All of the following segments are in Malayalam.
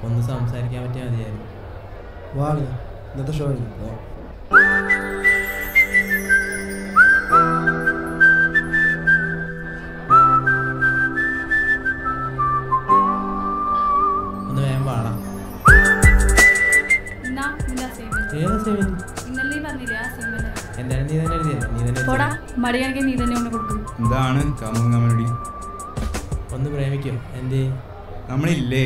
ഒന്ന് സംസാരിക്കാൻ പറ്റിയാൽ മതിയായിരുന്നു വാ ഇന്നത്തെ ഷോ കഴിഞ്ഞു ഒന്ന് വേഗം പാടാം എന്നാ നിന്റെ അസൈൻമെന്റ് ഏത് അസൈൻമെന്റ് ഇന്നലെ നീ പറഞ്ഞില്ലേ ആ അസൈൻമെന്റ് എന്തായാലും നീ തന്നെ എഴുതിയല്ലോ നീ തന്നെ പോടാ എഴുതിയല്ലോ. മടി കാണിക്കാൻ നീ തന്നെ കൊണ്ട് കൊടുക്കും എന്താണ് കാമുക കമ്മ്യൂണിറ്റി ഒന്ന് പ്രേമിക്കും എന്തേ നമ്മളില്ലേ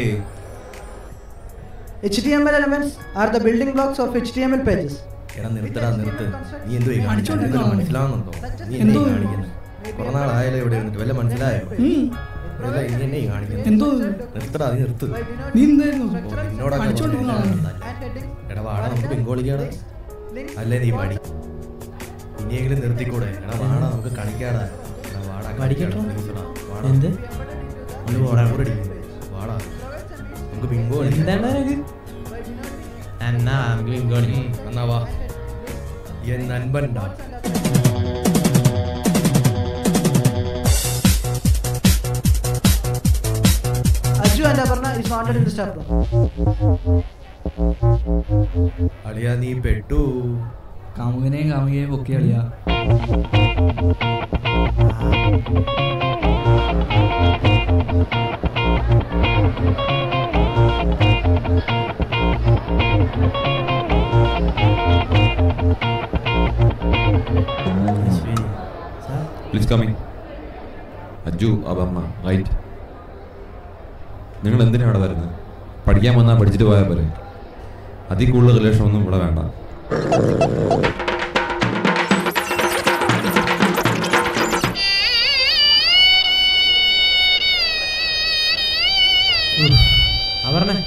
HTML elements are the building blocks of HTML pages. എടാ നിർത്തടാ നിർത്ത് നീ എന്തോ ഈ കാണിക്കുന്നത് നിനക്ക് മനസ്സിലാവുന്നുണ്ടോ നീ എന്തോ ഈ കാണിക്കുന്നത് കുറെ നാളായാലോ ഇവിടെ ഇരുന്നിട്ട് വല്ല മനസ്സിലായോ ഇല്ല, നീ എന്നെ ഈ കാണിക്കുന്നത് എന്തോ നിർത്തടാ നീ നിർത്ത് നീ എന്തായിരുന്നു ഓ, നിന്നോടൊക്കെ പഠിച്ചോണ്ടിരുന്നതാണോ? പറഞ്ഞിട്ടാണ് എടാ വാടാ നമുക്ക് പിങ്കോളിക്കാടാ അല്ലേ നീ മടി ഇനിയെങ്കിലും നിർത്തിക്കൂടെ എടാ വാടാ നമുക്ക് കളിക്കാടാ എടാ വാടാ പഠിക്കട്ടോ? കളിക്കാടാ, please എടാ, വാടാ. എന്ത് ഒന്ന് പോടാ കൂടെ ഇടി. വാടാ നമുക്ക് ബിങ്കോ എന്താണ് നിനക്ക്? എന്നാ നമുക്ക് ബിങ്കോ കളിക്കാം. എന്നാ വാ എൻ നൻപൻടാ Aju and Aparna is wanted in the staff room. അളിയാ നീ പെട്ടു കാമുകനെയും കാമുകയെയും പൊക്കി കളിയാ Ashwini, sir, please coming Aju Aparna right നിങ്ങൾ എന്തിനാണ് ഇവിടെ വരുന്നത് പഠിക്കാൻ വന്നാൽ പഠിച്ചിട്ട് പോയാൽ പോലെ അതിൽ കൂടുതൽ റിലേഷൻ ഒന്നും ഇവിടെ വേണ്ട അപർണ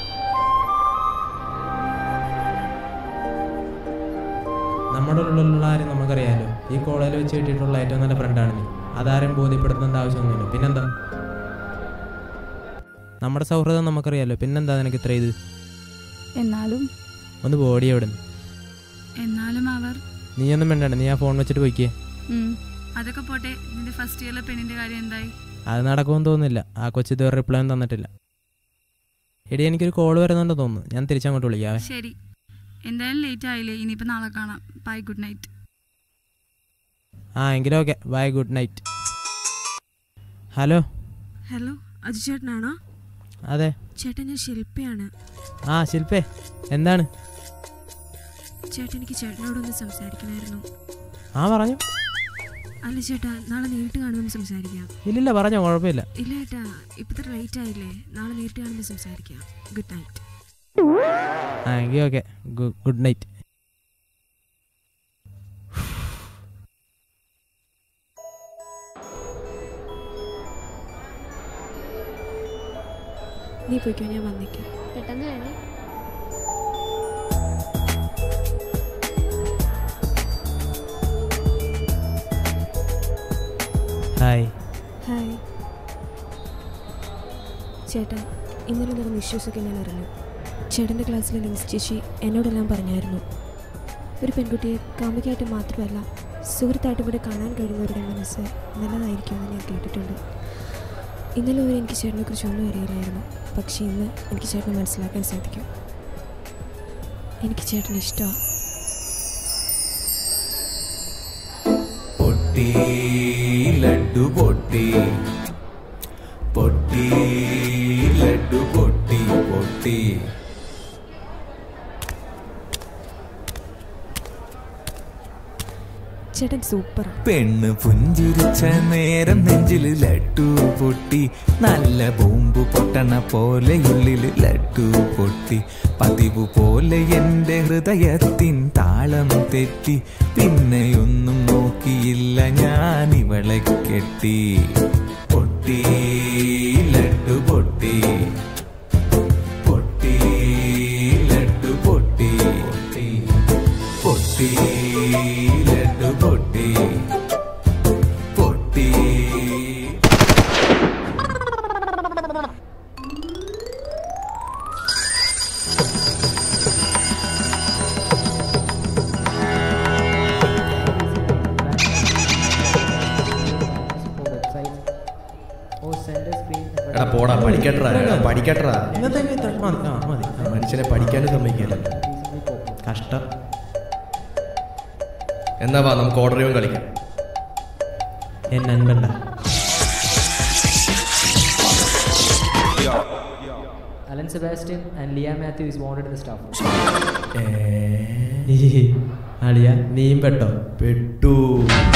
നമ്മുടെ ഉള്ളിലുള്ള ആരും നമുക്കറിയാലോ ഈ കോളേജിൽ വെച്ച് കിട്ടിയിട്ടുള്ള ഏറ്റവും നല്ല ഫ്രണ്ടാണ് നീ അതാരും ബോധ്യപ്പെടുത്തേണ്ട ആവശ്യമൊന്നുമില്ല പിന്നെന്താ നമ്മുടെ സൗഹൃദം നമുക്കറിയാലോ പിന്നെന്താ നിനക്ക് ഇത്ര ഇത് എന്നാലും ഒന്ന് ബോഡി എവിടെ നിന്ന് എന്നാലും അവർ നീയൊന്നും വേണ്ടണ്ട നീ ആ ഫോൺ വെച്ചിട്ട് പോയിക്കേ ഉം. അതൊക്കെ പോട്ടെ നിന്റെ ഫസ്റ്റ് ഇയറിലെ പെണ്ണിന്റെ കാര്യം എന്തായി അത് നടക്കുമെന്ന് തോന്നുന്നില്ല ആ കൊച്ചു ഇതുവരെ റിപ്ലൈ ഒന്നും തന്നിട്ടില്ല എടി എനിക്കൊരു കോൾ വരുന്നുണ്ടെന്ന് തോന്നുന്നു ഞാൻ തിരിച്ചങ്ങോട്ട് വിളിക്കാവേ ശരി എന്തായാലും ലേറ്റ് ആയില്ലേ ഇനിയിപ്പോ നാളെ കാണാം ബൈ ഗുഡ് നൈറ്റ് ആ എങ്കിലും okay bye good night hello hello Aju ചേട്ടനാണോ അതെ ചേട്ടൻ ഞാൻ ശില്പയാണ് ആ ശില്പേ എന്താണ് ചേട്ടൻ എനിക്ക് ചേട്ടനോടൊന്ന് സംസാരിക്കണമായിരുന്നു ആ പറഞ്ഞു അല്ല ചേട്ടാ നാളെ നേരിട്ട് കാണുമ്പോൾ സംസാരിക്കാം ഇല്ലില്ല പറഞ്ഞോ കുഴപ്പമില്ല ഇല്ല ചേട്ടാ ഇപ്പത്തെ റേറ്റ് ആയില്ലേ നാളെ നേരിട്ട് കാണുമ്പോൾ സംസാരിക്കാം ഗുഡ് നൈറ്റ് ആ എങ്കിൽ ഓക്കെ ഗുഡ് നൈറ്റ് നീ പോയിക്കോ ഞാൻ വന്നേക്കാം പെട്ടെന്ന് വേണേ ഹായ് ഹായ് ചേട്ടാ ഇന്നലെ നടന്ന ഇഷ്യൂസൊക്കെ ഞാൻ അറിഞ്ഞു ചേട്ടൻ്റെ ക്ലാസ്സിലെ ലിൻസ് ചേച്ചി എന്നോടെല്ലാം പറഞ്ഞായിരുന്നു ഒരു പെൺകുട്ടിയെ കാമുകിയായിട്ട് മാത്രമല്ല സുഹൃത്തായിട്ട് ഇവിടെ കാണാൻ കഴിയുന്നവരുടെ മനസ്സ് നല്ലതായിരിക്കുമെന്ന് ഞാൻ കേട്ടിട്ടുണ്ട് ഇന്നലെ വരെ എനിക്ക് ചേട്ടനെക്കുറിച്ച് ഒന്നും അറിയില്ലായിരുന്നു പക്ഷേ ഇന്ന് എനിക്ക് ചേട്ടനെ മനസ്സിലാക്കാൻ സാധിക്കും എനിക്ക് ചേട്ടന് ഇഷ്ടമാണ് പൊട്ടി ലഡു പൊട്ടി പൊട്ടി ലഡു പൊട്ടി പൊട്ടി ചേട്ടൻ സൂപ്പറാണ് പെണ്ണ് പുഞ്ചിരിച്ച നേരം നെഞ്ചില് ലഡു പൊട്ടി നല്ല ബോംബ് പൊട്ടണ പോലെ ഉള്ളില് ലഡു പൊട്ടി പതിവ് പോലെ എന്റെ ഹൃദയത്തിൻ താളം തെറ്റി പിന്നെയൊന്നും നോക്കിയില്ല ഞാൻ ഇവളെ കെട്ടി പൊട്ടി ലഡു പൊട്ടി പൊട്ടി ലഡു പൊട്ടി പൊട്ടി പൊട്ടി ലഡു പൊട്ടി പൊട്ടി or send a screen എടാ പോടാ പോടാ പഠിക്കട്ടാ പഠിക്കട്ടാ ഇന്നത്തെ ഇത്ര മതി ആ മതി ആ, മനുഷ്യനെ പഠിക്കാനും സമ്മതിക്കില്ല കഷ്ടം എന്നാ വാ നമുക്ക് ഓർഡർ ചെയ്യുമ്പോൾ കളിക്കാം എന്നെ അൻപണ്ട Alan Sebastian and Leah Matthew is wanted in the staff room. അളിയ നീയും പെട്ടോ പെട്ടു